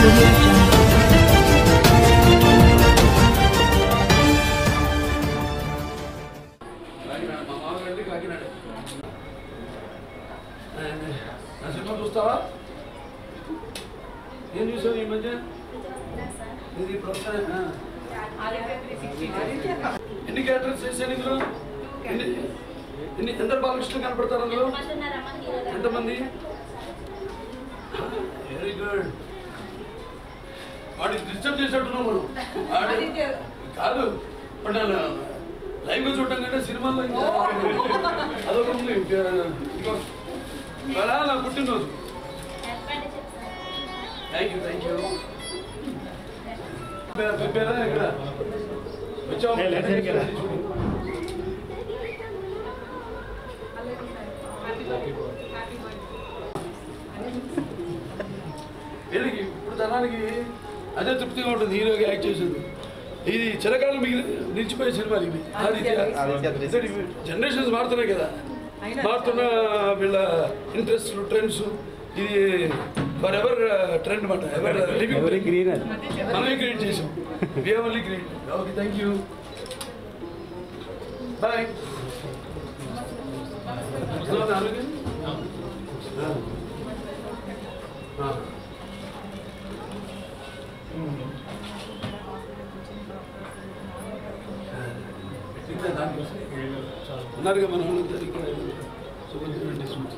audio jungle. Kakinada మా మామగారి కాకినాడ నా సినిమా చూస్తావా ఏం చూసావు ఈ మధ్య ఇది ఇప్పుడు వస్తానే ఎన్ని క్యారెక్టర్స్ చేశాను ఇందులో ఎన్ని ఎన్ని ఎందరు బాలకృష్ణ కనపడతారు అందులో ఎంతమంది వెరీ గుడ్ వాడికి డిస్టర్బ్ చేసేట్టున్నాం మనం వాడు కాదు బట్ నేను లైవ్ గా చూడటం కంటే సినిమాలో ఇంకా అదొక ఉంది ఇంకో ఇవాళ నా పుట్టినరోజు థ్యాంక్ యూ థ్యాంక్ యూ పేరా ఇక్కడ వచ్చావు వీళ్ళకి ఇప్పుడు తనానికి అదే తృప్తిగా ఉంటుంది హీరోగా యాక్ట్ చేసేది ఇది చిరకాలం మిగిలి నిలిచిపోయే సినిమా ఇది జనరేషన్స్ మారుతున్నాయి కదా మారుతున్న వీళ్ళ ఇంట్రెస్ట్ ట్రెండ్స్ ఇది ఫర్ ఎవర్ ట్రెండ్ మాట ఎవర్ లివింగ్ గ్రీనర్ మనమే క్రియేట్ చేసాం we only create okay thank you bye ఉన్నారుగా మన వాళ్ళందరూ ఇక్కడ సుభద్ర రెడ్డి స్మృతి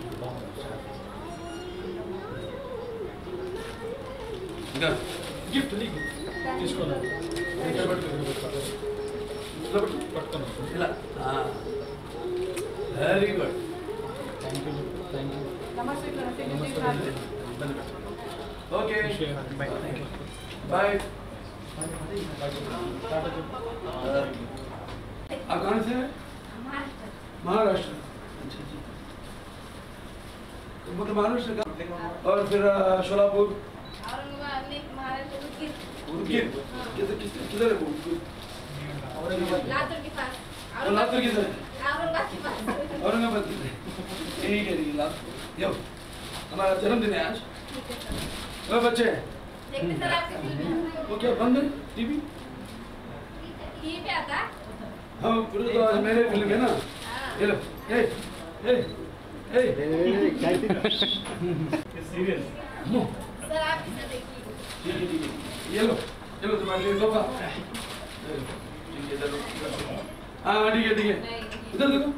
ఇంకా గిఫ్ట్ నీకు తీసుకోవాలి ఇక్కడ పట్టుకో, ఇక్కడ పట్టుకో. ఇలా పట్టుకో. ఇలా వెరీ గుడ్ ఓకే బాయ్ आप कहाँ से हैं महाराष्ट्र अच्छा जी तो मतलब महाराष्ट्र का और फिर अ, शोलापुर उदगीर किधर किधर किधर है वो उदगीर? लातूर के पास तो लातूर किधर है औरंगाबाद के पास औरंगाबाद किधर है ठीक है ठीक है लातूर यो हमारा जन्मदिन है आज ओ बच्चे देखते सर आपके टीवी वो क्या बंद है टीवी टीवी पे आता हाँ पूरे तो आज मेरे फिल्म है ना ये लो ए ए ए अम्मो, सर आप इसे देखिए ठीक है ठीक है ये लो ये लो तुम्हारे लिए लोगा ये लो, ठीक है इधर लो, इधर लो। हाँ हाँ, ठीक है ठीक है इधर देखो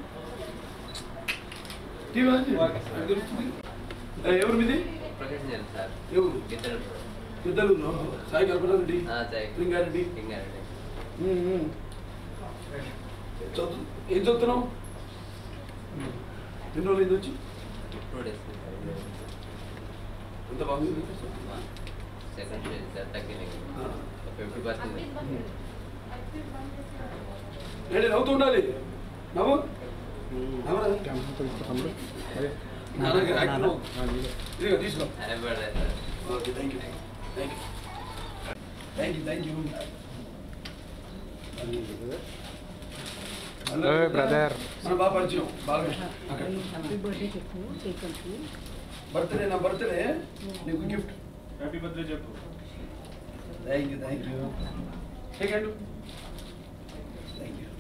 టీవీ ఆన్ చేయి. ఏ, ఎవరు మీది ప్రొఫెషన్ చేయాలి సార్ ఎవరు ఇద్దరు పెద్దలు సాయి కల్పనారెడ్డి ఆ, సాయి. లింగారెడ్డి లింగారెడ్డి ఉమ్, ఉమ్. చదువు ఏం చదువుతున్నావు ఎన్ని రోజులు ఇది వచ్చి టూ డేస్ ఎంత బాగుంది సెకండ్ స్టేజ్ సార్ తగ్గింది ఆ. ఫిఫ్టీ పర్సెంట్ ఏంటి నవ్వుతూ ఉండాలి నవ్వు నవ్వరా నాన్నకి యాక్టర్ ఇదిగో తీసుకో happy birthday sir okay thank you thank you thank you thank you brother మన బాగా పరిచయం బాలకృష్ణ అక్కడ బర్త్డే నా బర్త్డే నీకు గిఫ్ట్ హ్యాపీ బర్త్డే చెప్పు thank you thank you second thank you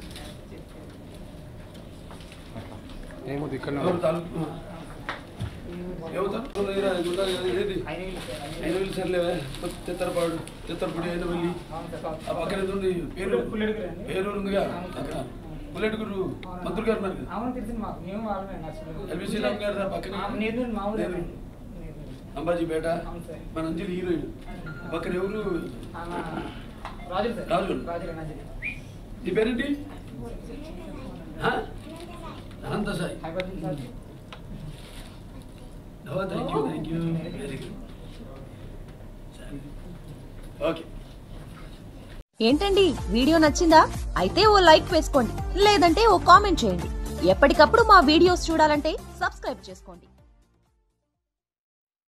ఏమో ఇక్కడ ఎవరు తాలూకు ఎవరు తాలూకు దగ్గర ఇది ఉండాలి కదా, ఏది ఐనవల్లి సర్లేవే చిత్తరపాడు చిత్తరపూడి ఐనవల్లి ఆ పక్కన ఏదో ఉంది పేరు పేరు ఉందిగా అక్కడ పుల్లెడుగురు మంత్రులు గారు ఉన్నారు కదా అవును తెలిసింది మాకు మేము వాళ్ళమే నర్సులు ఎల్వి శ్రీరామ్ గారు ఆ పక్కన నేను మా ఊరే నేను. అంబాజీపేట అవును సార్. మన అంజలి హీరోయిన్ పక్కన ఎవరు రాజులు సార్ రాజులు. రాజులు రాజులు నీ పేరేంటి ఆ? Anantha Sai Hyderabad sir thank you thank you very good okay ఏంటండి వీడియో నచ్చిందా అయితే ఓ లైక్ వేసుకోండి లేదంటే ఓ కామెంట్ చేయండి ఎప్పటికప్పుడు మా వీడియోస్ చూడాలంటే సబ్స్క్రైబ్ చేసుకోండి